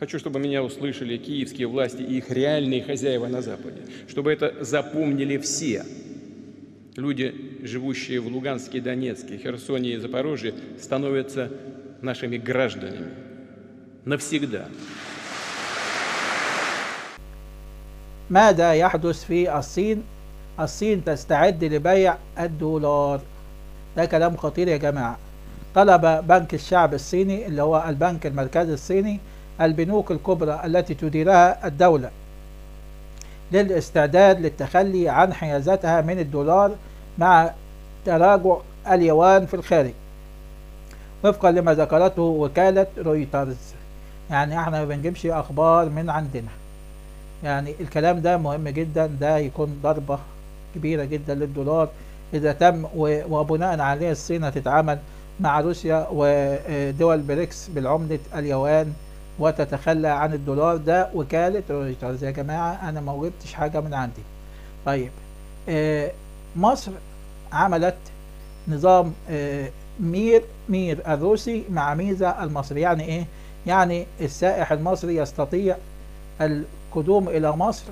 Хочу, чтобы меня услышали киевские власти и их реальные хозяева на Западе. Чтобы это запомнили все. Люди, живущие в Луганске, Донецке, Херсоне и Запорожье, становятся нашими гражданами. Навсегда. ماذا يحدث في الصين الصين تستعد لبيع الدولار ده كلام خطير يا جماعة طلب بنك الشعب الصيني اللي هو البنك المركزي الصيني البنوك الكبرى التي تديرها الدولة للاستعداد للتخلي عن حيازتها من الدولار مع تراجع اليوان في الخارج وفقا لما ذكرته وكالة رويترز يعني احنا ما بنجيبش اخبار من عندنا يعني الكلام ده مهم جدا ده يكون ضربة كبيرة جدا للدولار إذا تم وبناء عليه الصين هتتعامل مع روسيا ودول بريكس بالعملة اليوان وتتخلى عن الدولار ده وكالة رويترز يا جماعة أنا ما جبتش حاجة من عندي طيب مصر عملت نظام مير مير الروسي مع ميزة المصري يعني إيه؟ يعني السائح المصري يستطيع القدوم إلى مصر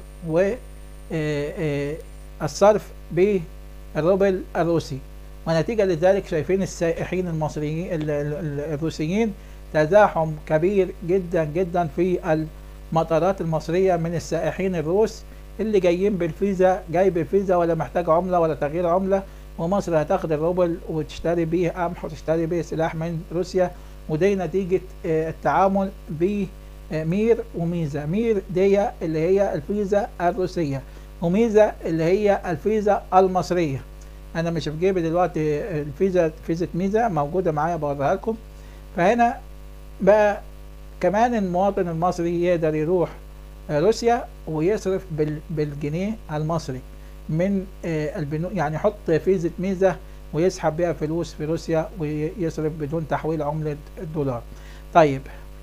والصرف بالروبل الروسي ونتيجة لذلك شايفين السائحين المصريين الروسيين تزاحم كبير جدا جدا في المطارات المصرية من السائحين الروس اللي جايين بالفيزا جاي بالفيزا ولا محتاج عملة ولا تغيير عملة ومصر هتاخد الروبل وتشتري بيه قمح وتشتري بيه سلاح من روسيا ودي نتيجة التعامل بمير وميزة مير دي اللي هي الفيزا الروسية وميزة اللي هي الفيزا المصرية أنا مش في جيبي دلوقتي الفيزا فيزا ميزة موجودة معايا بوريها لكم فهنا بقى كمان المواطن المصري يقدر يروح روسيا ويصرف بالجنيه المصري من البنوك يعني يحط فيزا ميزة ويسحب بيها فلوس في روسيا ويصرف بدون تحويل عملة الدولار طيب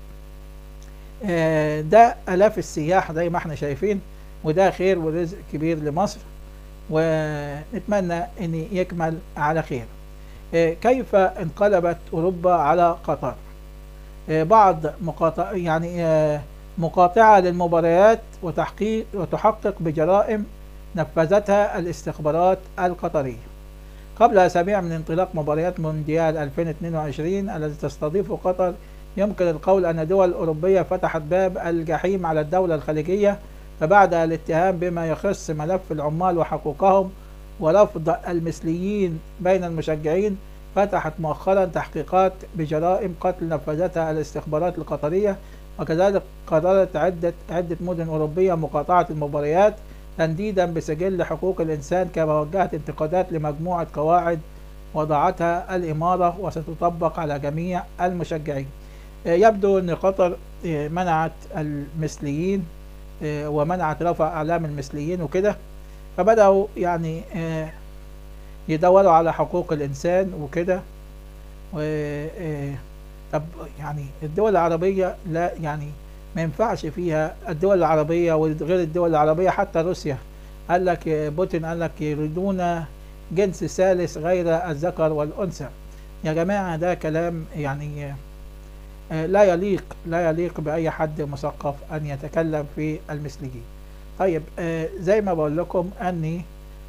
ده آلاف السياح زي ما احنا شايفين وده خير ورزق كبير لمصر ونتمنى ان يكمل على خير كيف انقلبت اوروبا على قطر بعض مقاطع يعني مقاطعة للمباريات وتحقيق وتحقق بجرائم نفذتها الاستخبارات القطرية قبل أسابيع من انطلاق مباريات مونديال 2022 التي تستضيف قطر يمكن القول أن دول أوروبية فتحت باب الجحيم على الدولة الخليجية فبعد الاتهام بما يخص ملف العمال وحقوقهم ورفض المثليين بين المشجعين فتحت مؤخرا تحقيقات بجرائم قتل نفذتها الاستخبارات القطرية وكذلك قررت عدة عدة مدن أوروبية مقاطعة المباريات تنديدا بسجل حقوق الإنسان كما وجهت انتقادات لمجموعة قواعد وضعتها الإمارة وستطبق على جميع المشجعين يبدو أن قطر منعت المثليين ومنعت رفع أعلام المثليين وكده فبدأوا يعني يدوروا على حقوق الإنسان وكده طب يعني الدول العربية لا يعني ما ينفعش فيها الدول العربية وغير الدول العربية حتى روسيا قال لك بوتين قال لك يريدون جنس ثالث غير الذكر والأنثى يا جماعة ده كلام يعني لا يليق لا يليق بأي حد مثقف أن يتكلم في المثليين طيب زي ما بقول لكم أني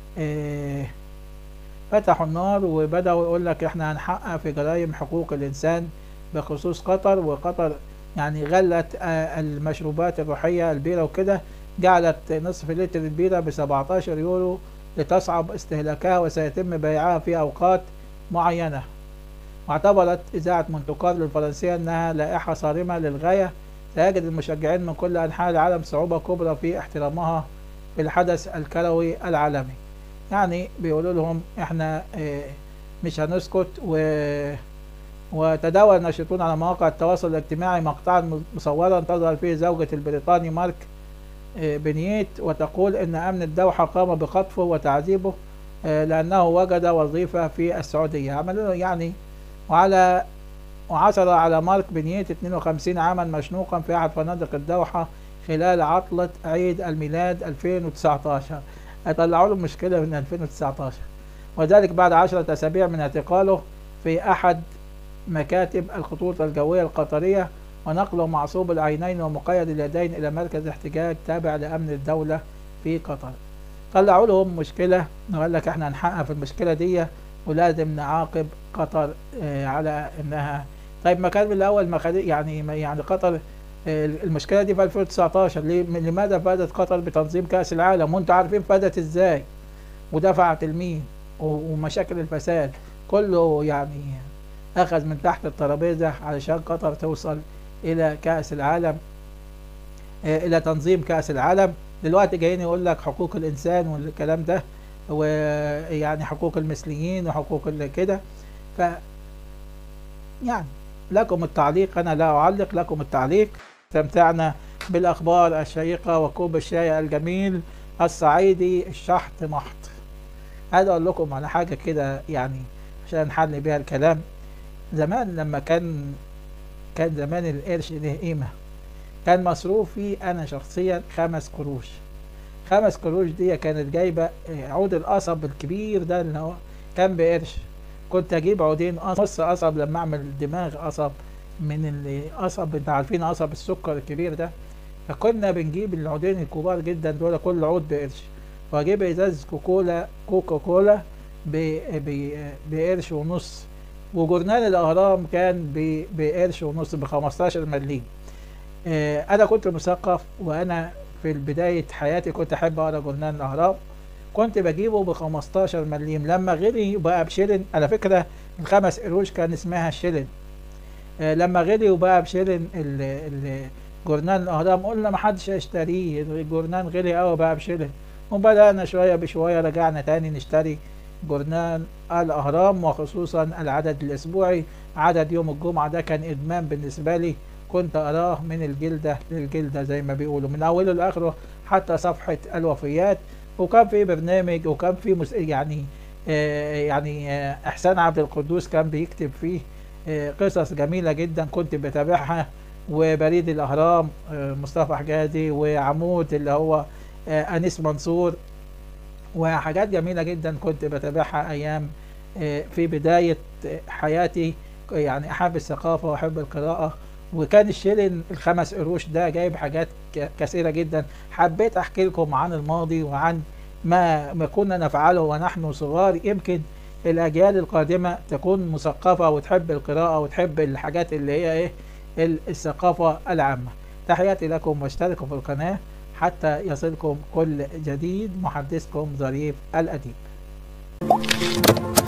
فتحوا النار وبدأوا يقول لك احنا هنحقق في جرائم حقوق الإنسان بخصوص قطر وقطر يعني غلت المشروبات الروحية البيرة وكده جعلت نصف لتر البيرة ب 17 يورو لتصعب استهلاكها وسيتم بيعها في أوقات معينة واعتبرت إذاعة مونتو كارلو الفرنسية أنها لائحة صارمة للغاية سيجد المشجعين من كل أنحاء العالم صعوبة كبرى في احترامها في الحدث الكروي العالمي يعني بيقولوا لهم احنا مش هنسكت و وتداول الناشطون على مواقع التواصل الاجتماعي مقطعا مصورا تظهر فيه زوجة البريطاني مارك بنييت وتقول ان امن الدوحة قام بخطفه وتعذيبه لانه وجد وظيفة في السعودية عملوا يعني وعلى وعثر على مارك بنييت 52 عاما مشنوقا في احد فنادق الدوحة خلال عطلة عيد الميلاد 2019 هيطلعوا له مشكلة من 2019 وذلك بعد عشرة أسابيع من اعتقاله في أحد مكاتب الخطوط الجوية القطرية ونقله معصوب العينين ومقيد اليدين إلى مركز احتجاج تابع لأمن الدولة في قطر طلعوا لهم مشكلة وقال لك احنا هنحقق في المشكلة دي ولازم نعاقب قطر آه، على انها طيب ما كان من الاول ما خد يعني ما- يعني قطر آه، المشكلة دي في 2019 ليه لماذا فادت قطر بتنظيم كأس العالم وانتوا عارفين فادت ازاي ودفعت لمين و- ومشاكل الفساد كله يعني اخذ من تحت الترابيزة علشان قطر توصل الى كأس العالم آه، الى تنظيم كأس العالم دلوقتي جايين يقول لك حقوق الانسان والكلام ده ويعني حقوق المثليين وحقوق ال- كده ف يعني لكم التعليق انا لا اعلق لكم التعليق استمتعنا بالاخبار الشيقه وكوب الشاي الجميل الصعيدي الشحط محط عايز اقول لكم على حاجه كده يعني عشان نحل بيها الكلام زمان لما كان كان زمان القرش له قيمه كان مصروفي انا شخصيا خمس قروش خمس قروش دي كانت جايبه آه، عود القصب الكبير ده اللي هو كان بقرش كنت اجيب عودين قصب نص قصب لما اعمل دماغ قصب من اللي قصب انت عارفين قصب السكر الكبير ده فكنا بنجيب العودين الكبار جدا دول كل عود بقرش واجيب ازاز كوكولا كوكا كولا ب- ب- بقرش ونص وجورنال الاهرام كان ب- بقرش ونص ب 15 مليم آه، انا كنت مثقف وانا في بداية حياتي كنت احب اقرا جورنال الاهرام كنت بجيبه ب 15 مليم لما غلي بقى بشيلن على فكرة الخمس قروش كان اسمها شيلن آه، لما غلي وبقى بشيلن ال- ال- جورنال الاهرام قلنا ما حدش هيشتريه الجورنال غلي قوي بقى بشيلن وبدأنا شوية بشوية رجعنا تاني نشتري جورنال الأهرام وخصوصا العدد الأسبوعي عدد يوم الجمعة ده كان إدمان بالنسبة لي كنت أراه من الجلدة للجلدة زي ما بيقولوا من أوله لآخره حتى صفحة الوفيات وكان في برنامج وكان في مس... يعني آه يعني آه إحسان عبد القدوس كان بيكتب فيه آه قصص جميلة جدا كنت بتابعها وبريد الأهرام آه مصطفى حجازي وعمود اللي هو آه أنيس منصور وحاجات جميلة جدا كنت بتابعها أيام آه، في بداية آه، حياتي يعني أحب الثقافة وأحب القراءة وكان الشيلن الخمس قروش ده جايب حاجات ك- كثيرة جدا حبيت أحكي لكم عن الماضي وعن ما ما كنا نفعله ونحن صغار يمكن الأجيال القادمة تكون مثقفة وتحب القراءة وتحب الحاجات اللي هي إيه ال- الثقافة العامة تحياتي لكم واشتركوا في القناة حتى يصلكم كل جديد محدثكم ظريف الأديب